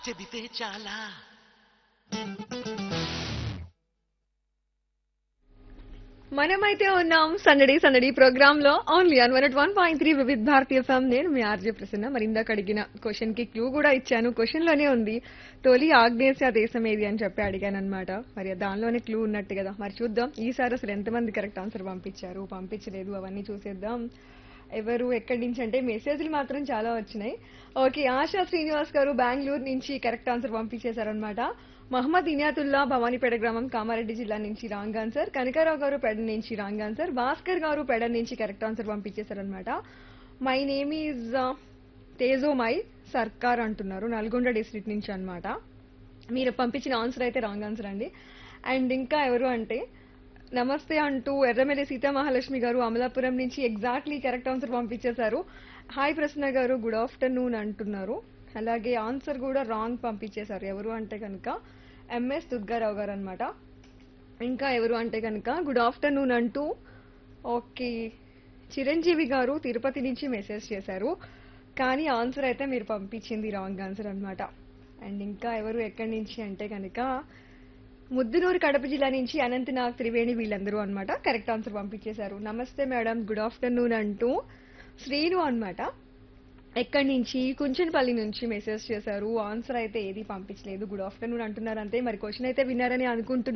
చెబితే చాలా మనమైతే ఉన్నాం సందడి సందడి ప్రోగ్రామ్ లో only on one one point three Vividh Bharatiya FM నేను మీ ఆర్జే ప్రసన్న మరి ఇందాక అడిగిన క్వశ్చన్ కి క్లూ కూడా ఇచ్చాను క్వశ్చన్ లోనే ఉంది తొలి ఆగ్నేసియా దేశం ఏది అని చెప్పి అడిగాను అనమాట మరి దానిలోనే క్లూ ఉన్నట్టు కదా మరి చూద్దాం ఈసారి అసలు ఎంతమంది కరెక్ట్ ఆన్సర్ పంపించారు పంపించలేదు అవన్నీ చూసేద్దాం ఎవరు ఎక్కడి నుంచి అంటే మెసేజ్లు మాత్రం చాలా వచ్చినాయి ఓకే ఆశా శ్రీనివాస్ గారు బెంగళూరు నుంచి కరెక్ట్ ఆన్సర్ పంపించేశారనమాట మహమ్మద్ ఇనియాతుల్లా భవానీపేట గ్రామం కామారెడ్డి జిల్లా నుంచి రాంగ్ ఆన్సర్ కనకారావు గారు పెడ నుంచి రాంగ్ ఆన్సర్ భాస్కర్ గారు పెడ నుంచి కరెక్ట్ ఆన్సర్ పంపించేశారనమాట my name is Tejo my Sarkar అంటున్నారు నల్గొండ డిస్ట్రిక్ట్ నుంచి అన్నమాట మీరు పంపించిన ఆన్సర్ అయితే రాంగ్ ఆన్సర్ అండి అండ్ ఇంకా ఎవరు అంటే నమస్తే అంటూ ఎర్రమెల్లి సీతామహాలక్ష్మి గారు అమలాపురం నుంచి ఎగ్జాక్ట్లీ కరెక్ట్ ఆన్సర్ పంపించేశారు hi Prasanna garu good afternoon అంటున్నారు అలాగే ఆన్సర్ కూడా రాంగ్ పంపించేశారు ఎవరు అంటే కనుక ఎంఎస్ దుర్గారావు గారు అనమాట ఇంకా ఎవరు అంటే కనుక గుడ్ ఆఫ్టర్నూన్ అంటూ ఓకే చిరంజీవి గారు తిరుపతి నుంచి మెసేజ్ చేశారు కానీ ఆన్సర్ అయితే మీరు పంపించింది రాంగ్ ఆన్సర్ అన్నమాట అండ్ ఇంకా ఎవరు ఎక్కడి నుంచి అంటే కనుక ముద్దునూరు కడప జిల్లా నుంచి అనంతనాగ్ త్రివేణి వీళ్ళందరూ అన్నమాట కరెక్ట్ ఆన్సర్ పంపించేశారు నమస్తే మేడం గుడ్ ఆఫ్టర్నూన్ అంటూ శ్రీను అన్నమాట ఎక్కడి నుంచి కుంచనపల్లి నుంచి మెసేజ్ చేశారు ఆన్సర్ అయితే ఏది పంపించలేదు గుడ్ ఆఫ్టర్నూన్ అంటున్నారు అంతే మరి క్వశ్చన్ అయితే విన్నారని అనుకుంటున్నాను